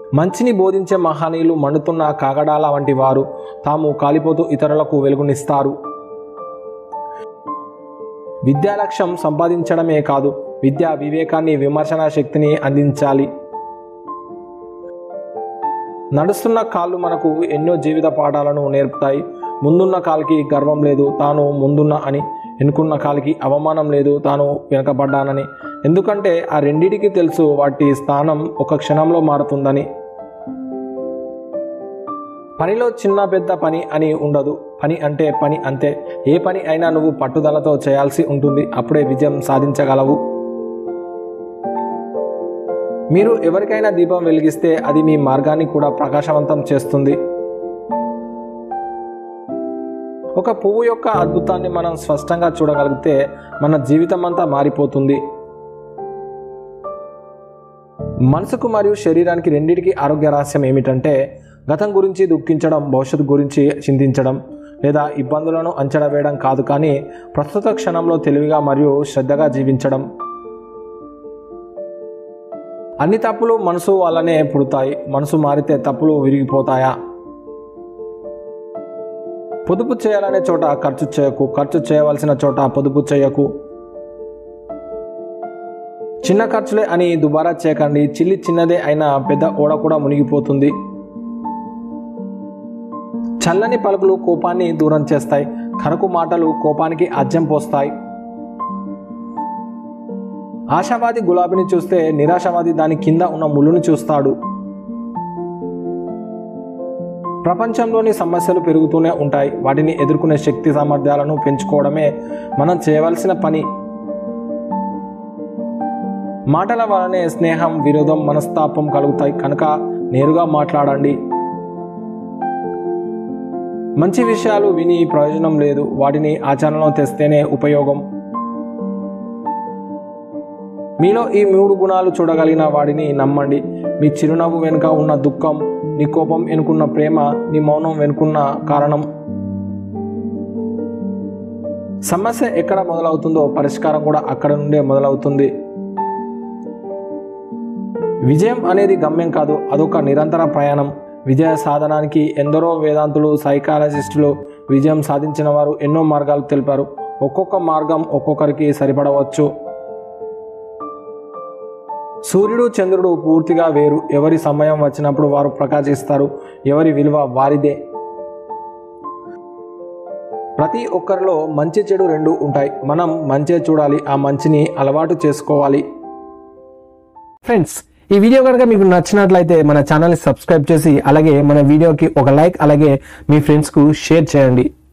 మంచిని బోధించే మహనీయులు మండుతున్న కాగడాల వంటి వారు తాము కాలిపోతూ ఇతరులకు వెలుగునిస్తారు విద్యా లక్ష్యం సంపాదించడమే కాదు విద్యా వివేకాన్ని విమర్శన శక్తిని అందించాలి నడుస్తున్న కాళ్ళు మనకు ఎన్నో జీవిత పాఠాలను నేర్పుతాయి ముందున్న కాలికి గర్వం లేదు తాను ముందున్న అని వెనుకున్న కాలికి అవమానం లేదు తాను వెనకబడ్డానని ఎందుకంటే ఆ రెండిటికి తెలుసు వాటి స్థానం ఒక క్షణంలో మారుతుందని పనిలో చిన్న పెద్ద పని అని ఉండదు పని అంటే పని అంతే ఏ పని అయినా నువ్వు పట్టుదలతో చేయాల్సి ఉంటుంది అప్పుడే విజయం సాధించగలవు మీరు ఎవరికైనా దీపం వెలిగిస్తే అది మీ మార్గాన్ని కూడా ప్రకాశవంతం చేస్తుంది ఒక పువ్వు యొక్క అద్భుతాన్ని మనం స్పష్టంగా చూడగలిగితే మన జీవితం అంతా మారిపోతుంది మనసుకు మరియు శరీరానికి రెండింటికి ఆరోగ్య రహస్యం ఏమిటంటే గతం గురించి దుఃఖించడం భవిష్యత్తు గురించి చింతించడం లేదా ఇబ్బందులను అంచనా వేయడం కాదు కానీ ప్రస్తుత క్షణంలో తెలివిగా మరియు శ్రద్ధగా జీవించడం అన్ని తప్పులు మనసు వల్లనే పుడతాయి మనసు మారితే తప్పులు విరిగిపోతాయా పొదుపు చేయాలనే చోట ఖర్చు చేయకు ఖర్చు చేయవలసిన చోట పొదుపు చేయకు చిన్న ఖర్చులే అని దుబారా చేయకండి చిల్లి చిన్నదే అయినా పెద్ద ఓడ కూడా మునిగిపోతుంది చల్లని పలుకులు కోపాన్ని దూరం చేస్తాయి కరకు మాటలు కోపానికి అజ్యం పోస్తాయి ఆశావాది గులాబీని చూస్తే నిరాశావాది దాని కింద ఉన్న ముళ్ళుని చూస్తాడు ప్రపంచంలోని సమస్యలు పెరుగుతూనే ఉంటాయి వాటిని ఎదుర్కొనే శక్తి సామర్థ్యాలను పెంచుకోవడమే మనం చేయవలసిన పని మాటల వలనే స్నేహం విరోధం మనస్తాపం కలుగుతాయి కనుక నేరుగా మాట్లాడండి మంచి విషయాలు విని ప్రయోజనం లేదు వాటిని ఆచరణలో తెస్తేనే ఉపయోగం మీలో ఈ మూడు గుణాలు చూడగలిగిన వాడిని నమ్మండి మీ చిరునవ్వు వెనుక ఉన్న దుఃఖం నీ కోపం వెనుకున్న ప్రేమ నీ మౌనం వెనుకున్న కారణం సమస్య ఎక్కడ మొదలవుతుందో పరిష్కారం కూడా అక్కడ నుండే మొదలవుతుంది విజయం అనేది గమ్యం కాదు అదొక నిరంతర ప్రయాణం విజయ సాధనానికి ఎందరో వేదాంతులు సైకాలజిస్టులు విజయం సాధించిన వారు ఎన్నో మార్గాలు తెలిపారు ఒక్కొక్క మార్గం ఒక్కొక్కరికి సరిపడవచ్చు సూర్యుడు చంద్రుడు పూర్తిగా వేరు ఎవరి సమయం వచ్చినప్పుడు వారు ప్రకాశిస్తారు ఎవరి విలువ వారిదే ప్రతి ఒక్కరిలో మంచి చెడు రెండు ఉంటాయి మనం మంచే చూడాలి ఆ మంచిని అలవాటు చేసుకోవాలి ఫ్రెండ్స్ ఈ వీడియో కనుక మీకు నచ్చినట్లయితే మన ఛానల్ని సబ్స్క్రైబ్ చేసి అలాగే మన వీడియోకి ఒక లైక్ అలాగే మీ ఫ్రెండ్స్కు షేర్ చేయండి